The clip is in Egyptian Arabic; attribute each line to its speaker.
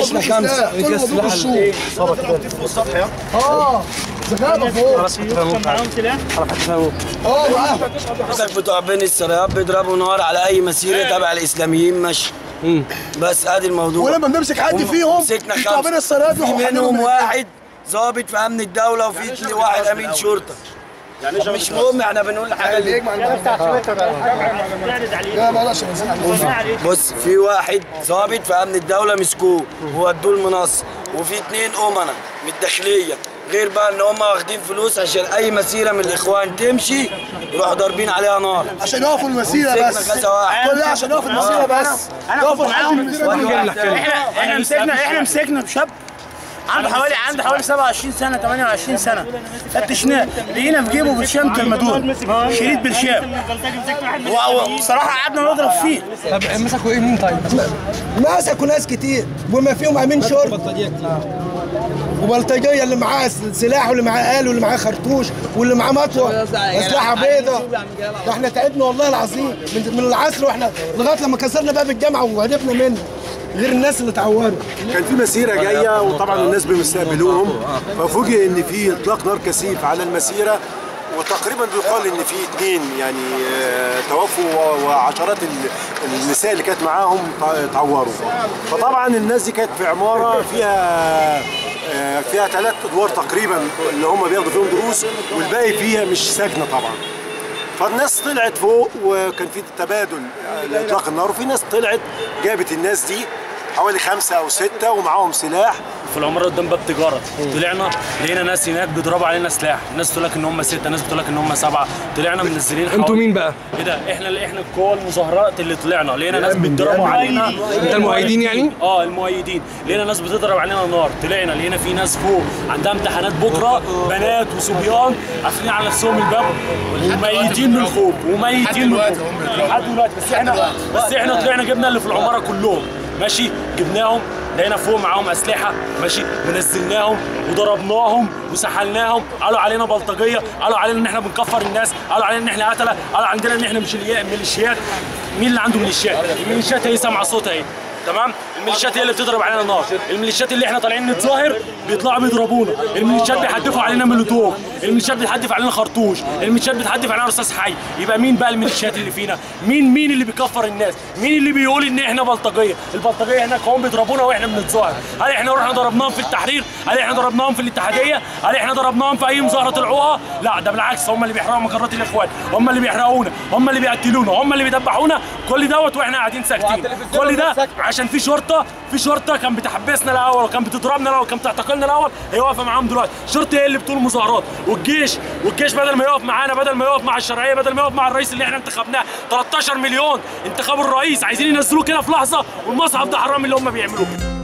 Speaker 1: احنا خمسه
Speaker 2: كل موضوع الشوط اه زغابه فوق
Speaker 3: كان معاهم سلاح
Speaker 2: اه معاه
Speaker 1: مسك بتوع بين السرايات بيضربوا نار على اي مسيره تبع الاسلاميين ماشي بس ادي الموضوع
Speaker 2: ولما بنمسك حد فيهم
Speaker 1: مسكنا
Speaker 2: بتوع
Speaker 1: خمسه
Speaker 2: بين السرايات
Speaker 1: في
Speaker 2: بيروحوا
Speaker 1: منهم
Speaker 2: حاملهم
Speaker 1: واحد ضابط في امن الدوله وفي اتنين- واحد امين شرطه يعني مش مهم احنا بنقول حاجه دي
Speaker 3: تعرض عليه
Speaker 2: لا بلاش نزل
Speaker 1: بص في واحد ضابط في امن الدوله مسكوه وودوه المنصه وفي اتنين امنا من الداخليه غير بقى ان هم واخدين فلوس عشان اي مسيره من الاخوان تمشي يروحوا ضاربين عليها نار
Speaker 2: عشان يقفوا المسيره بس
Speaker 1: مسكنا كذا واحد
Speaker 2: كل ده عشان يقفوا المسيره بس يقفوا لحد المسيره دي.
Speaker 4: احنا احنا مسكنا احنا مسكنا بشاب عنده حوالي عنده حوالي 27 سنه 28 سنه فتشناه لقينا في جيبه برشام تلمدون شريط برشام و- وصراحه قعدنا نضرب فيه
Speaker 5: طب مسكوا ايه مين طيب؟
Speaker 2: مسكوا ناس كتير وما فيهم امين شرطه وبلطجيه اللي معاه سلاح واللي معاه آل واللي معاه خرطوش واللي معاه مطوه اسلحه بيضه ده احنا تعبنا والله العظيم من, من العصر واحنا لغايه لما كسرنا باب الجامعه وهربنا منه غير الناس اللي اتعوروا
Speaker 6: كان في مسيره جايه وطبعا الناس بيستقبلوهم ففوجئ ان في اطلاق نار كثيف على المسيره وتقريبا بيقال ان في اثنين يعني آه، توفوا و- وعشرات ال- النساء اللي كانت معاهم تع- اتعوروا فطبعا الناس دي كانت في عماره فيها آه، فيها ثلاث ادوار تقريبا اللي هم بياخدوا فيهم دروس والباقي فيها مش ساكنه طبعا فالناس طلعت فوق وكان في تبادل لاطلاق النار وفي ناس طلعت جابت الناس دي حوالي خمسه او سته ومعاهم سلاح
Speaker 7: في العماره قدام باب تجاره طلعنا لقينا ناس هناك بيضربوا علينا سلاح ناس تقول لك ان هم سته ناس بتقول لك ان هم سبعه طلعنا منزلين
Speaker 5: انتوا
Speaker 7: حوالي-
Speaker 5: مين بقى؟
Speaker 7: ايه ده احنا اللي احنا القوى المظاهرات اللي طلعنا لقينا ناس بيضربوا علينا
Speaker 5: انت المؤيدين يعني؟
Speaker 7: اه المؤيدين لقينا ناس بتضرب علينا نار طلعنا لقينا في ناس فوق عندها امتحانات بكره بنات وصبيان قافلين على نفسهم الباب وميتين من الخوف وميتين من الخوف لحد دلوقتي بس احنا بس احنا طلعنا جبنا اللي في العماره كلهم ماشي جبناهم لقينا فوق معاهم اسلحه ماشي ونزلناهم وضربناهم وسحلناهم قالوا علينا بلطجيه قالوا علينا ان احنا بنكفر الناس قالوا علينا ان احنا قتله قالوا عندنا ان احنا مش ميليشيات مين اللي عنده ميليشيات الميليشيات هي سامعه صوتها ايه تمام الميليشيات هي اللي بتضرب علينا نار الميليشيات اللي احنا طالعين نتظاهر بيطلعوا بيضربونا الميليشيات بيحدفوا علينا مولوتوف الميليشيات بتحدف علينا خرطوش الميليشيات بتحدف علينا رصاص حي يبقى مين بقى الميليشيات اللي فينا مين مين اللي بيكفر الناس مين اللي بيقول ان احنا بلطجيه البلطجيه هناك هم بيضربونا واحنا بنتظاهر هل احنا رحنا ضربناهم في التحرير هل احنا ضربناهم في الاتحاديه هل احنا ضربناهم في اي مظاهره طلعوها لا ده بالعكس هم اللي بيحرقوا مقرات الاخوان هم اللي بيحرقونا هم اللي بيقتلونا هم اللي بيدبحونا كل دوت واحنا قاعدين ساكتين كل ده عشان في شرطه في شرطه كان بتحبسنا الاول وكان بتضربنا الاول وكان بتعتقلنا الاول هي واقفه معاهم دلوقتي الشرطه هي اللي بتقول مظاهرات والجيش والجيش بدل ما يقف معانا بدل ما يقف مع الشرعيه بدل ما يقف مع الرئيس اللي احنا انتخبناه 13 مليون انتخاب الرئيس عايزين ينزلوه كده في لحظه والمصحف ده حرام اللي هم بيعملوه